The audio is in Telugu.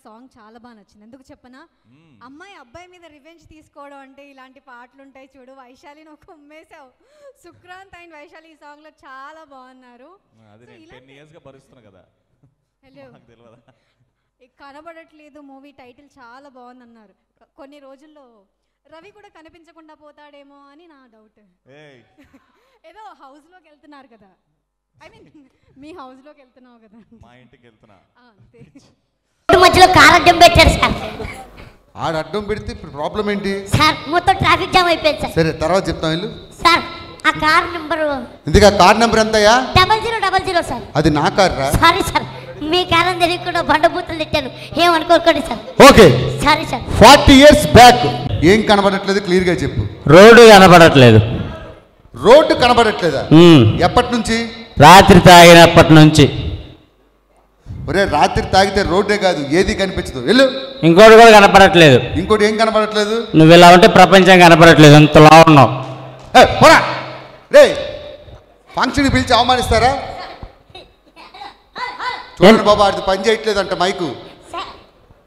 సాంగ్ చాలా బాగా నచ్చింది ఎందుకు చెప్పనా అమ్మాయి అబ్బాయి మీద రివెంజ్ తీసుకోవడం అంటే ఇలాంటి పాటలు ఉంటాయి చూడు వైశాలి నువ్వు కుమ్మేశావు సుక్రాంత్ అండ్ వైశాలి ఈ సాంగ్ లో చాలా బాగున్నారు అది So, నేను ఇలాంటి- టెన్ ఇయర్స్గా భరిస్తున్నా కదా హలో నాకు తెలియదా కనబడట్లేదు మూవీ టైటిల్ చాలా బాగుందన్నారు కొ- కొన్ని రోజుల్లో రవి కూడా కనిపించకుండా పోతాడేమో అని నా డౌట్ ఏయ్ ఏదో హౌస్ లోకి వెళ్తున్నారు కదా ఐ మీన్ మీ హౌస్ లోకి వెళ్తున్నావు కదా మా ఇంటికి వెళ్తున్నా ఆ, అంతే రోడ్డు మధ్యలో కార్ అడ్డం పెట్టారు సార్ ఆడ అడ్డం పెడితే ఇప్పుడు ప్రాబ్లం ఏంటి సార్ మొత్తం ట్రాఫిక్ జామ్ అయిపోయింది సార్ సరే తర్వాత చెప్తాం వెళ్ళు సార్ ఆ కార్ నెంబరు ఇందుక కార్డ్ నెంబర్ ఎంతయ్యా double zero double zero sir అది నా కార్ రా సారీ సార్ మీ కారం తెలియకుండా బండబూతులు తిట్టాను ఏమనుకోకండి sir okay sorry sir forty years back ఏం కనబడట్లేదు క్లియర్ గా చెప్పు రోడ్డు కనపడట్లేదు రోడ్డు కనబడట్లేదా మ్మ్. ఎప్పటి నుంచి రాత్రి తాగినప్పటి నుంచి ఒరే రాత్రి తాగితే రోడ్డే కాదు ఏది కనిపించదు వెళ్ళు ఇంకోటి కూడా కనపడట్లేదు ఇంకోటి ఏం కనబడట్లేదు నువ్వు ఇలా ఉంటే ప్రపంచం కనపడట్లేదు అంతలా ఉన్నావు ఏ, పోరా రే ఫంక్షన్ పిలిచి అవమానిస్తారా చూడండి బాబా అది పని చేయట్లేదంట మైకు